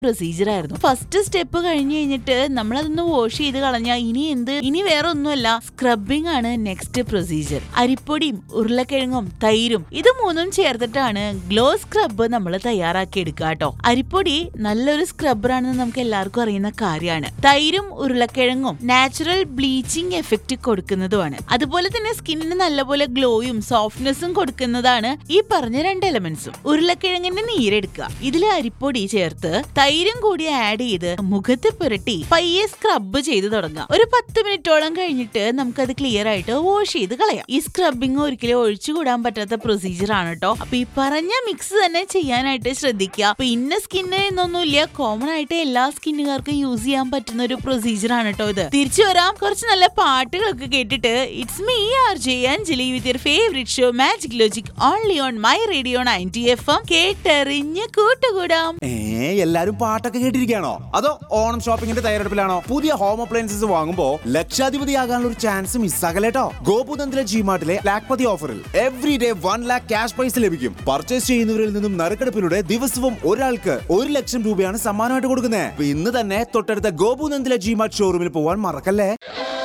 procedure ആയിരുന്നു first step കഴിഞ്ഞ് കഴിഞ്ഞിട്ട് നമ്മൾ അതൊന്ന് വാഷ് ചെയ്ത് കളഞ്ഞാൽ ഇനി എന്ത് ഇനി വേറെ ഒന്നുമല്ല സ്ക്രബിംഗ് ആണ് നെക്സ്റ്റ് പ്രൊസീജിയർ അരിപ്പൊടിയും ഉരുളക്കിഴങ്ങും തൈരും ഇത് മൂന്നും ചേർത്തിട്ടാണ് ഗ്ലോ സ്ക്രബ് നമ്മൾ തയ്യാറാക്കി എടുക്കുക കേട്ടോ അരിപ്പൊടി നല്ലൊരു സ്ക്രബ്ബറാണെന്ന് നമുക്ക് എല്ലാവർക്കും അറിയുന്ന കാര്യമാണ് തൈരും ഉരുളക്കിഴങ്ങും നാച്ചുറൽ ബ്ലീച്ചിങ് എഫക്റ്റ് കൊടുക്കുന്നതുമാണ് അതുപോലെ തന്നെ സ്കിന്നിന് നല്ലപോലെ ഗ്ലോയും സോഫ്റ്റ്നെസ്സും കൊടുക്കുന്നതാണ് ഈ പറഞ്ഞ രണ്ട് എലമെന്റ്സും ഉരുളക്കിഴങ്ങിന്റെ നീരെടുക്കുക ഇതിൽ അരിപ്പൊടി ചേർത്ത് തൈരും കൂടി ആഡ് ചെയ്ത് മുഖത്ത് പുരട്ടി പയ്യെ സ്ക്രബ് ചെയ്ത് തുടങ്ങാം ഒരു പത്ത് മിനിറ്റോളം കഴിഞ്ഞിട്ട് നമുക്കത് ക്ലിയർ ആയിട്ട് വാഷ് ചെയ്ത് കളയാം ഈ സ്ക്രബിങ് ഒരിക്കലും ഒഴിച്ചുകൂടാൻ പറ്റാത്ത പ്രൊസീജിയർ ആണ് കേട്ടോ അപ്പൊ ഈ പറഞ്ഞ മിക്സ് തന്നെ ചെയ്യാനായിട്ട് ശ്രദ്ധിക്കുക അപ്പൊ ഇന്ന സ്കിന്ന് എന്നൊന്നുമില്ല കോമൺ ആയിട്ട് എല്ലാ സ്കിന്നുകാർക്കും യൂസ് ചെയ്യാൻ പറ്റുന്ന ഒരു പ്രൊസീജിയർ ആണ് കേട്ടോ ഇത് തിരിച്ചു വരാം കുറച്ച് നല്ല പാട്ടുകളൊക്കെ കേട്ടിട്ട് it's me R J Anjali with your favourite show magic logic only on my radio ninety F M കേട്ടെറിഞ്ഞ് കൂട്ടുകൂടാം ഏ എല്ലാരും പാട്ടൊക്കെ കേട്ടിരിക്കുകയാണോ അതോ ഓണം ഷോപ്പിംഗിന്റെ തയ്യാറെടുപ്പിലാണോ പുതിയ ഹോം അപ്ലയൻസസ് വാങ്ങുമ്പോ ലക്ഷാധിപതിയാകാനുള്ള ഒരു ചാൻസ് മിസ്സാകലേട്ടോ ഗോപുതന്ത്ര ജിമാർട്ടിലെ ലാക്പതി ഓഫറിൽ every day one lakh cash prize ലഭിക്കും പർച്ചേസ് ചെയ്യുന്നവരിൽ നിന്നും നറുക്കെടുപ്പിലൂടെ ദിവസവും ഒരാൾക്ക് ഒരു ലക്ഷം രൂപയാണ് സമ്മാനമായിട്ട് കൊടുക്കുന്നത് ഇന്ന് തന്നെ തൊട്ടടുത്ത ഗോപുനന്ദില ജിമാർട്ട് ഷോറൂമിൽ പോവാൻ മറക്കല്ലേ